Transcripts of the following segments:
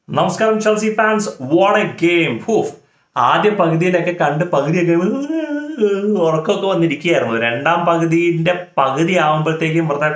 നമസ്കാരം Chelsea fans what a game ഹൂഫ് ആദ്യ പകുതിയിലൊക്കെ കണ്ട് പകുതിയൊക്കെ ഉറക്കമൊക്കെ വന്നിരിക്കുകയായിരുന്നു രണ്ടാം പകുതിന്റെ പകുതി ആകുമ്പോഴത്തേക്കും വെറുതെ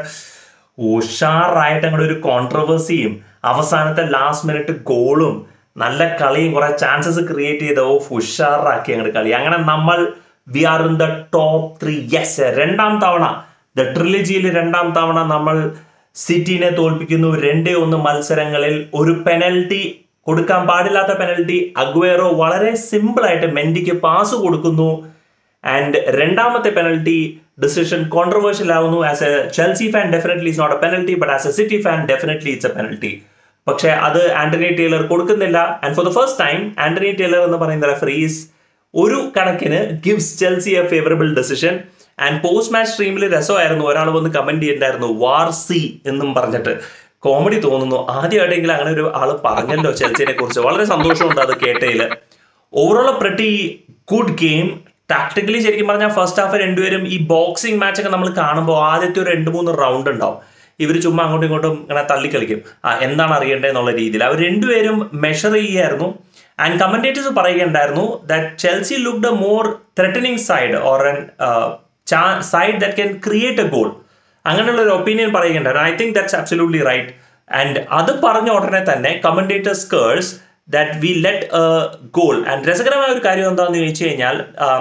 ഉഷാറായിട്ട് അങ്ങോട്ട് ഒരു കോൺട്രവേഴ്സിയും അവസാനത്തെ ലാസ്റ്റ് മിനിറ്റ് ഗോളും നല്ല കളിയും കുറെ ചാൻസസ് ക്രിയേറ്റ് ചെയ്ത് ഓഫ് ഉഷാറാക്കി അങ്ങോട്ട് കളി അങ്ങനെ നമ്മൾ we are in the top three yes രണ്ടാം തവണ ദ ട്രിലിജിയിൽ രണ്ടാം തവണ നമ്മൾ സിറ്റിനെ തോൽപ്പിക്കുന്നു രണ്ടേ ഒന്ന് മത്സരങ്ങളിൽ ഒരു പെനൽറ്റി കൊടുക്കാൻ പാടില്ലാത്ത പെനൽറ്റി അഗ്വേറോ വളരെ സിമ്പിൾ ആയിട്ട് മെൻഡിക്ക് പാസ് കൊടുക്കുന്നു ആൻഡ് രണ്ടാമത്തെ പെനൽറ്റി ഡിസിഷൻ കോൺട്രവേഴ്ഷ്യൽ ആവുന്നു as a Chelsea fan definitely is not a penalty but as a City fan definitely it's a penalty പക്ഷേ അത് ആന്റണി ടൈലർ കൊടുക്കുന്നില്ല and for the first time Anthony Taylor എന്ന് പറയുന്ന referees ഒരു കണക്കിന് gives Chelsea a favourable decision and post match സ്ട്രീമിൽ രസമായിരുന്നു ഒരാൾ വന്ന് കമന്റ് ചെയ്തിട്ടുണ്ടായിരുന്നു വാർ സി എന്നും പറഞ്ഞിട്ട് കോമഡി തോന്നുന്നു ആദ്യമായിട്ടെങ്കിലും അങ്ങനെ ഒരു ആൾ പറഞ്ഞല്ലോ ചെൽസിനെ കുറിച്ച് വളരെ സന്തോഷമുണ്ട് അത് കേട്ടതിൽ overall pretty good game tactically ശരിക്കും പറഞ്ഞാൽ ഫസ്റ്റ് ഹാഫ് രണ്ടുപേരും ഈ ബോക്സിംഗ് മാച്ച് ഒക്കെ നമ്മൾ കാണുമ്പോൾ ആദ്യത്തെ ഒരു രണ്ട് മൂന്ന് റൗണ്ട് ഉണ്ടാവും ഇവർ ചുമ്മാ അങ്ങോട്ടും ഇങ്ങോട്ടും ഇങ്ങനെ തള്ളിക്കളിക്കും ആ എന്താണ് അറിയേണ്ടത് എന്നുള്ള രീതിയിൽ അവർ രണ്ടുപേരും മെഷർ ചെയ്യായിരുന്നു ആൻഡ് കമന്റേറ്റേഴ്സ് പറയുകയുണ്ടായിരുന്നു that Chelsea looked a more threatening side or an side that can create a goal അങ്ങനെയുള്ള ഒരു ഒപ്പീനിയൻ പറയുകയുണ്ടായിരുന്നു I think that's absolutely right and അത് പറഞ്ഞ ഉടനെ തന്നെ കമന്റേറ്റേഴ്സ് കേഴ്സ് that we let goal and രസകരമായ ഒരു കാര്യം എന്താണെന്ന് ചോദിച്ചു കഴിഞ്ഞാൽ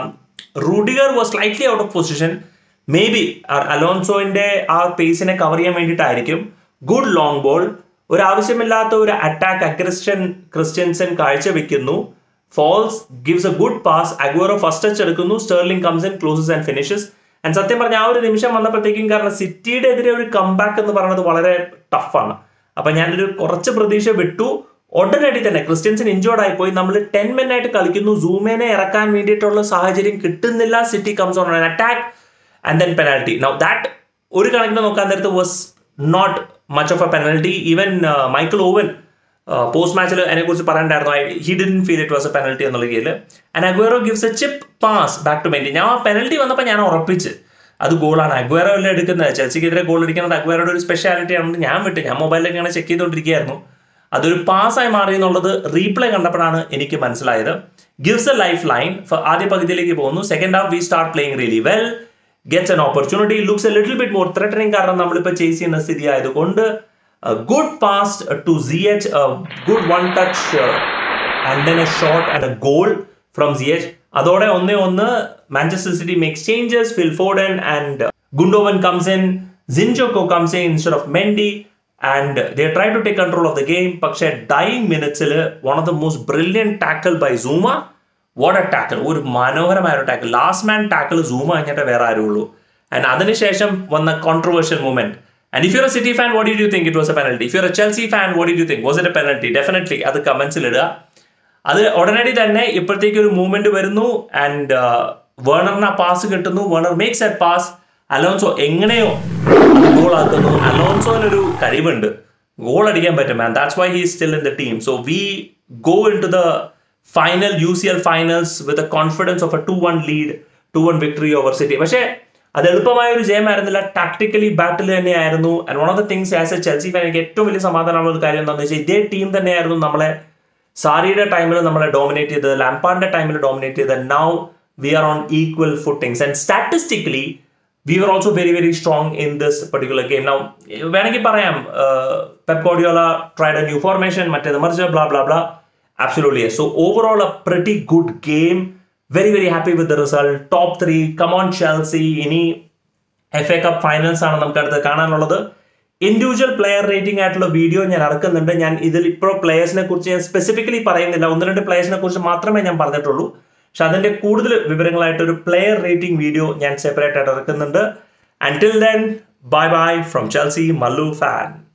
Rudiger was slightly out of position maybe അലോൺസോന്റെ ആ പേസിനെ കവർ ചെയ്യാൻ വേണ്ടിയിട്ടായിരിക്കും ഗുഡ് ലോങ് ബോൾ ഒരു ആവശ്യമില്ലാത്ത ഒരു അറ്റാക്ക് അഗ്രസ്റ്റൻ ക്രിസ്ത്യൻസൻ കാഴ്ചവെക്കുന്നു ഫോൾസ് gives a good pass Aguero first touch എടുക്കുന്നു Sterling comes in closes and finishes and സത്യം പറഞ്ഞ ആ ഒരു നിമിഷം വന്നപ്പോഴത്തേക്കും കാരണം സിറ്റിയുടെ എതിരെ ഒരു കംബാക്ക് എന്ന് പറയുന്നത് വളരെ ടഫാണ് അപ്പൊ ഞാനൊരു കുറച്ച് പ്രതീക്ഷ വിട്ടു ഉടനടി തന്നെ ക്രിസ്ത്യൻസൻ ഇഞ്ചോർഡ് ആയി പോയി നമ്മൾ ടെൻ മെൻ ആയിട്ട് കളിക്കുന്നു സൂമേനെ ഇറക്കാൻ വേണ്ടിയിട്ടുള്ള സാഹചര്യം കിട്ടുന്നില്ല City comes on attack and then penalty now that ഒരു കണക്കിന് നോക്കാൻ നേരത്ത് was not much of a penalty even Michael Owen post മാച്ചിൽ അതിനെ കുറിച്ച് പറയണ്ടായിരുന്നു he didn't feel it was a penalty എന്നുള്ള രീതിയിൽ and Aguero gives a chip pass back to Mendy ഞാൻ ആ പെനൽറ്റി വന്നപ്പോൾ ഞാൻ ഉറപ്പിച്ച് അത് ഗോളാണ് അഗ്വേറോ അല്ലേ എടുക്കുന്നത് ചെൽസിക്കെതിരെ ഗോൾ അടിക്കുന്നത് അഗ്വേറോയുടെ ഒരു സ്പെഷ്യാലിറ്റി ആണെന്ന് ഞാൻ വിട്ട് ഞാൻ മൊബൈലിലേക്ക് ഇങ്ങനെ ചെക്ക് ചെയ്തുകൊണ്ടിരിക്കുകയായിരുന്നു അതൊരു പാസ്സായി മാറി എന്നുള്ളത് റീപ്ലേ കണ്ടപ്പോഴാണ് എനിക്ക് മനസ്സിലായത് ഗിവ്സ് എ ലൈഫ് ലൈൻ ആദ്യ പകുതിയിലേക്ക് പോകുന്നു second half we start playing really well gets an opportunity looks a little bit more threatening കാരണം നമ്മളിപ്പോൾ ചേസ് ചെയ്യുന്ന സ്ഥിതി ആയതുകൊണ്ട് good pass to C H good one touch and then a shot and a goal from C H അതോടെ ഒന്നേ ഒന്ന് Manchester City makes changes Phil Foden and Gundogan comes in Zinchenko comes in instead of Mendy and they try to take control of the game പക്ഷേ dying മിനിറ്റ്സിൽ one of the most brilliant tackle by Zouma what a tackle ഒരു മനോഹരമായ ഒരു tackle last man tackle Zouma കഴിഞ്ഞിട്ട് വേറെ ആരും ഉള്ളൂ and അതിനുശേഷം വന്ന controversial moment and if you a City fan what you think it was a penalty if you a Chelsea fan what you think was it a penalty definitely അത് കമന്റ്സിൽ ഇടുക അത് ഉടനടി തന്നെ ഇപ്പോഴത്തേക്ക് ഒരു മൂവ്മെന്റ് വരുന്നു ആൻഡ് വേണറിന് ആ പാസ് കിട്ടുന്നു Werner makes a pass Alonso എങ്ങനെയോ ഗോൾ ആക്കുന്നു അലോൺസോനൊരു കഴിവുണ്ട് ഗോൾ അടിക്കാൻ പറ്റും and that's why he still in the team so we go into the final U C L finals with a confidence of a two one lead two one victory over City പക്ഷേ അത് എളുപ്പമായ ഒരു ജയമായിരുന്നില്ല tactically battle തന്നെയായിരുന്നു and one of the things as a Chelsea fan എനിക്ക് ഏറ്റവും വലിയ സമാധാനമുള്ള ഒരു കാര്യം എന്താണെന്ന് വെച്ചാൽ ഇതേ ടീം തന്നെയായിരുന്നു നമ്മളെ സാരിയുടെ ടൈമിൽ നമ്മളെ ഡോമിനേറ്റ് ചെയ്തത് ലാംപാറിന്റെ ടൈമിൽ ഡോമിനേറ്റ് ചെയ്തത് now we are on equal footings and statistically we are also very very strong in this particular game now വേണമെങ്കിൽ പറയാം Pep Guardiola tried a new formation മറ്റേത് മറിച്ച് blah blah blah absolutely so overall a pretty good game very very happy with the result top three come on Chelsea ഇനി F A cup finals ആണ് നമുക്ക് അടുത്ത് കാണാനുള്ളത് individual player rating ആയിട്ടുള്ള video ഞാൻ ഇറക്കുന്നുണ്ട് ഞാൻ ഇതിൽ ഇപ്പോൾ പ്ലെയേഴ്സിനെ കുറിച്ച് ഞാൻ സ്പെസിഫിക്കലി പറയുന്നില്ല ഒന്ന് രണ്ട് പ്ലെയേഴ്സിനെ കുറിച്ച് മാത്രമേ ഞാൻ പറഞ്ഞിട്ടുള്ളൂ പക്ഷെ അതിന്റെ കൂടുതൽ വിവരങ്ങളായിട്ട് ഒരു പ്ലെയർ റേറ്റിംഗ് വീഡിയോ ഞാൻ സെപ്പറേറ്റ് ആയിട്ട് ഇറക്കുന്നുണ്ട് and till then bye bye from Chelsea Mallu fan